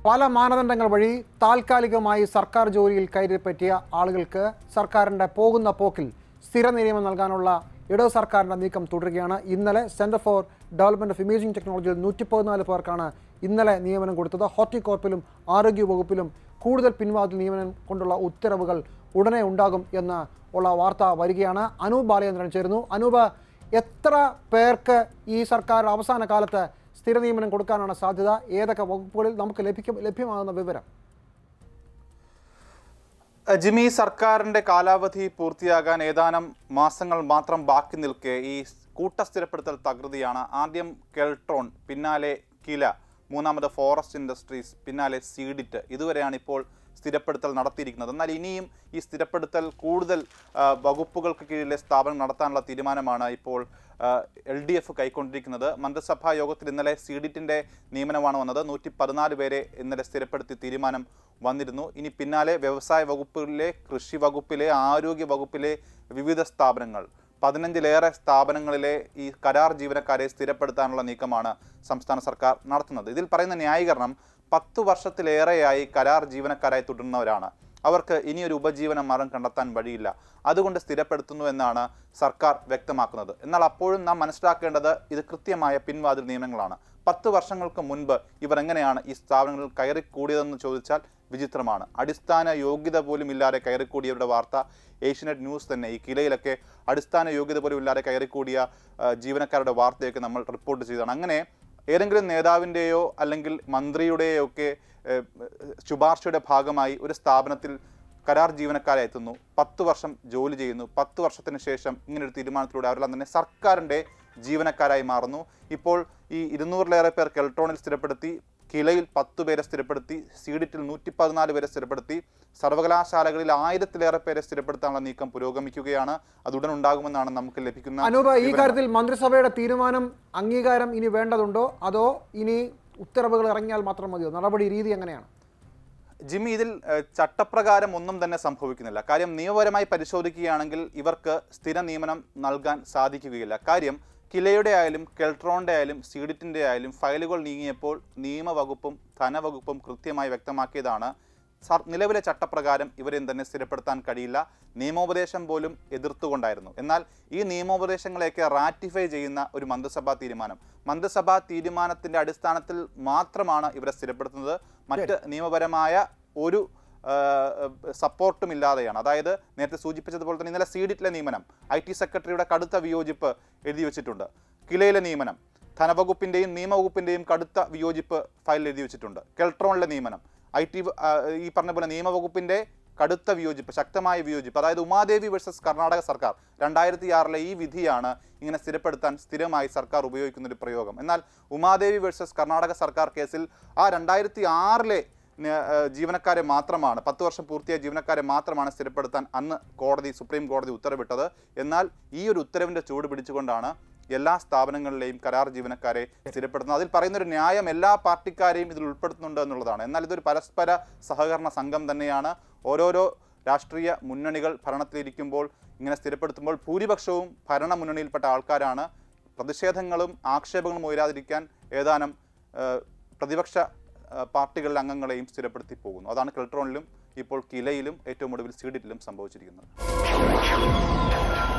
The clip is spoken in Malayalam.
പല മാനദണ്ഡങ്ങൾ വഴി താൽക്കാലികമായി സർക്കാർ ജോലിയിൽ കയറിപ്പറ്റിയ ആളുകൾക്ക് സർക്കാരിൻ്റെ പോകുന്ന പോക്കിൽ സ്ഥിര നിയമം നൽകാനുള്ള ഇടത് സർക്കാരിൻ്റെ നീക്കം തുടരുകയാണ് ഇന്നലെ centre for development of imaging ടെക്നോളജിയിൽ നൂറ്റി പതിനാല് പേർക്കാണ് ഇന്നലെ നിയമനം കൊടുത്തത് ഹോർട്ടികോർപ്പിലും ആരോഗ്യ വകുപ്പിലും കൂടുതൽ പിൻവാതിൽ നിയമനം കൊണ്ടുള്ള ഉത്തരവുകൾ ഉടനെ ഉണ്ടാകും എന്ന് ഉള്ള വാർത്ത വരികയാണ് അനൂപ് ബാലചന്ദ്രൻ ചേരുന്നു അനൂപ് എത്ര പേർക്ക് ഈ സർക്കാർ അവസാന കാലത്ത് സ്ഥിര നിയമനം കൊടുക്കാനാണ് സാധ്യത ഏതൊക്കെ വകുപ്പുകളിൽ നമുക്ക് ലഭിക്കും ലഭ്യമാകുന്ന വിവരം ജിമ്മി സർക്കാരിന്റെ കാലാവധി പൂർത്തിയാകാൻ ഏതാനും മാസങ്ങൾ മാത്രം ബാക്കി നിൽക്കെ ഈ കൂട്ടസ്ഥിരപ്പെടുത്തൽ തകൃതിയാണ് ആദ്യം കെൽട്രോൺ പിന്നാലെ കില മൂന്നാമത് ഫോറസ്റ്റ് ഇൻഡസ്ട്രീസ് പിന്നാലെ സീഡിറ്റ് ഇതുവരെയാണ് ഇപ്പോൾ സ്ഥിരപ്പെടുത്തൽ നടത്തിയിരിക്കുന്നത് എന്നാൽ ഇനിയും ഈ സ്ഥിരപ്പെടുത്തൽ കൂടുതൽ ആ, വകുപ്പുകൾക്ക് കീഴിലെ സ്ഥാപനം നടത്താനുള്ള തീരുമാനമാണ് ഇപ്പോൾ എൽ ഡി എഫ് കൈക്കൊണ്ടിരിക്കുന്നത് മന്ത്രിസഭാ യോഗത്തിൽ ഇന്നലെ സീഡിറ്റിൻ്റെ നിയമനമാണ് വന്നത് നൂറ്റി പതിനാല് പേരെ ഇന്നലെ സ്ഥിരപ്പെടുത്തി തീരുമാനം വന്നിരുന്നു ഇനി പിന്നാലെ വ്യവസായ വകുപ്പിലെ കൃഷി വകുപ്പിലെ ആരോഗ്യ വകുപ്പിലെ വിവിധ സ്ഥാപനങ്ങൾ പതിനഞ്ചിലേറെ സ്ഥാപനങ്ങളിലെ ഈ കരാർ ജീവനക്കാരെ സ്ഥിരപ്പെടുത്താനുള്ള നീക്കമാണ് സംസ്ഥാന സർക്കാർ നടത്തുന്നത് ഇതിൽ പറയുന്ന ന്യായീകരണം പത്ത് വർഷത്തിലേറെയായി കരാർ ജീവനക്കാരായി തുടരുന്നവരാണ് അവർക്ക് ഇനിയൊരു ഉപജീവന മാർഗം കണ്ടെത്താൻ വഴിയില്ല അതുകൊണ്ട് സ്ഥിരപ്പെടുത്തുന്നു എന്നാണ് സർക്കാർ വ്യക്തമാക്കുന്നത് എന്നാൽ അപ്പോഴും നാം മനസ്സിലാക്കേണ്ടത് ഇത് കൃത്യമായ പിൻവാതിൽ നിയമനങ്ങളാണ് പത്ത് വർഷങ്ങൾക്ക് മുൻപ് ഇവർ എങ്ങനെയാണ് ഈ സ്ഥാപനങ്ങളിൽ കയറിക്കൂടിയതെന്ന് ചോദിച്ചാൽ വിചിത്രമാണ് അടിസ്ഥാന യോഗ്യത പോലും ഇല്ലാതെ കയറിക്കൂടിയവരുടെ വാർത്ത ഏഷ്യനെറ്റ് ന്യൂസ് തന്നെ ഈ കിലയിലൊക്കെ അടിസ്ഥാന യോഗ്യത പോലും ഇല്ലാതെ കയറിക്കൂടിയ ആ, ജീവനക്കാരുടെ വാർത്തയൊക്കെ നമ്മൾ റിപ്പോർട്ട് ചെയ്തതാണ് അങ്ങനെ ഏതെങ്കിലും നേതാവിൻ്റെയോ അല്ലെങ്കിൽ മന്ത്രിയുടെയോ ഒക്കെ ഏഹ്, ശുപാർശയുടെ ഭാഗമായി ഒരു സ്ഥാപനത്തിൽ കരാർ ജീവനക്കാരെ എത്തുന്നു പത്ത് വർഷം ജോലി ചെയ്യുന്നു പത്ത് വർഷത്തിന് ശേഷം ഇങ്ങനൊരു തീരുമാനത്തിലൂടെ അവരെല്ലാം തന്നെ സർക്കാരിൻ്റെ ജീവനക്കാരായി മാറുന്നു ഇപ്പോൾ ഈ ഇരുന്നൂറിലേറെ പേർ കെൽട്രോണിൽ സ്ഥിരപ്പെടുത്തി കിലയിൽ പത്ത് പേരെ സ്ഥിരപ്പെടുത്തി സീഡിറ്റിൽ നൂറ്റി പതിനാല് പേരെ സ്ഥിരപ്പെടുത്തി സർവകലാശാലകളിൽ ആയിരത്തിലേറെ പേരെ സ്ഥിരപ്പെടുത്താനുള്ള നീക്കം പുരോഗമിക്കുകയാണ് അത് ഉടൻ ഉണ്ടാകുമെന്നാണ് നമുക്ക് ലഭിക്കുന്ന അനൂപ് ഈ വിവരങ്ങൾ. കാര്യത്തിൽ മന്ത്രിസഭയുടെ തീരുമാനം അംഗീകാരം ഇനി വേണ്ടതുണ്ടോ അതോ ഇനി ഉത്തരവുകൾ ഇറങ്ങിയാൽ മാത്രം മതിയോ നടപടി രീതി എങ്ങനെയാണ് ജിമ്മി ഇതിൽ ഏഹ്, ചട്ടപ്രകാരം ഒന്നും തന്നെ സംഭവിക്കുന്നില്ല കാര്യം നിയമപരമായി പരിശോധിക്കുകയാണെങ്കിൽ ഇവർക്ക് സ്ഥിര നിയമനം നൽകാൻ സാധിക്കുകയില്ല കാര്യം കിലയുടെ ആയാലും കെൽട്രോണിൻ്റെ ആയാലും സീഡിറ്റിൻ്റെ ആയാലും ഫയലുകൾ നീങ്ങിയപ്പോൾ നിയമവകുപ്പും ധനവകുപ്പും കൃത്യമായി വ്യക്തമാക്കിയതാണ് സർ നിലവിലെ ചട്ടപ്രകാരം ഇവരെയും തന്നെ സ്ഥിരപ്പെടുത്താൻ കഴിയില്ല നിയമോപദേശം പോലും എതിർത്തുകൊണ്ടായിരുന്നു എന്നാൽ ഈ നിയമോപദേശങ്ങളെയൊക്കെ റാറ്റിഫൈ ചെയ്യുന്ന ഒരു മന്ത്രിസഭാ തീരുമാനം മന്ത്രിസഭാ തീരുമാനത്തിന്റെ അടിസ്ഥാനത്തിൽ മാത്രമാണ് ഇവരെ സ്ഥിരപ്പെടുത്തുന്നത് മറ്റ് നിയമപരമായ ഒരു ആ, സപ്പോർട്ടും ഇല്ലാതെയാണ് അതായത് നേരത്തെ സൂചിപ്പിച്ചതുപോലെ തന്നെ ഇന്നലെ സീഡിറ്റിലെ നിയമനം ഐ ടി സെക്രട്ടറിയുടെ കടുത്ത വിയോജിപ്പ് എഴുതി വെച്ചിട്ടുണ്ട് കിലയിലെ നിയമനം ധനവകുപ്പിന്റെയും നിയമവകുപ്പിന്റെയും കടുത്ത വിയോജിപ്പ് ഫയലിൽ എഴുതി വെച്ചിട്ടുണ്ട് കെൽട്രോണിലെ നിയമനം ഐ ടി ഈ പറഞ്ഞ പോലെ നിയമവകുപ്പിന്റെ കടുത്ത വിയോജിപ്പ് ശക്തമായ വിയോജിപ്പ് അതായത് ഉമാദേവി വേഴ്സസ് കർണാടക സർക്കാർ രണ്ടായിരത്തി ആറിലെ ഈ വിധിയാണ് ഇങ്ങനെ സ്ഥിരപ്പെടുത്താൻ സ്ഥിരമായി സർക്കാർ ഉപയോഗിക്കുന്ന ഒരു പ്രയോഗം എന്നാൽ ഉമാദേവി വേഴ്സസ് കർണാടക സർക്കാർ കേസിൽ ആ രണ്ടായിരത്തി ആറിലെ ജീവനക്കാരെ മാത്രമാണ് പത്ത് വർഷം പൂർത്തിയായ ജീവനക്കാരെ മാത്രമാണ് സ്ഥിരപ്പെടുത്താൻ അന്ന് കോടതി സുപ്രീം കോടതി ഉത്തരവിട്ടത് എന്നാൽ ഈ ഒരു ഉത്തരവിന്റെ ചൂട് പിടിച്ചുകൊണ്ടാണ് എല്ലാ സ്ഥാപനങ്ങളിലെയും കരാർ ജീവനക്കാരെ സ്ഥിരപ്പെടുത്തുന്നത് അതിൽ പറയുന്ന ഒരു ന്യായം എല്ലാ പാർട്ടിക്കാരെയും ഇതിൽ ഉൾപ്പെടുത്തുന്നുണ്ട് എന്നുള്ളതാണ് എന്നാൽ ഇതൊരു പരസ്പര സഹകരണ സംഘം തന്നെയാണ് ഓരോരോ രാഷ്ട്രീയ മുന്നണികൾ ഭരണത്തിലിരിക്കുമ്പോൾ ഇങ്ങനെ സ്ഥിരപ്പെടുത്തുമ്പോൾ ഭൂരിപക്ഷവും ഭരണ മുന്നണിയിൽപ്പെട്ട ആൾക്കാരാണ് പ്രതിഷേധങ്ങളും ആക്ഷേപങ്ങളും ഉയരാതിരിക്കാൻ ഏതാനും ഏഹ്, പ്രതിപക്ഷ ഏഹ്, പാർട്ടികളിലെ അംഗങ്ങളെയും സ്ഥിരപ്പെടുത്തി പോകുന്നു അതാണ് കെൽട്രോണിലും ഇപ്പോൾ കിലയിലും ഏറ്റവും ഒടുവിൽ സീഡിറ്റിലും സംഭവിച്ചിരിക്കുന്നത്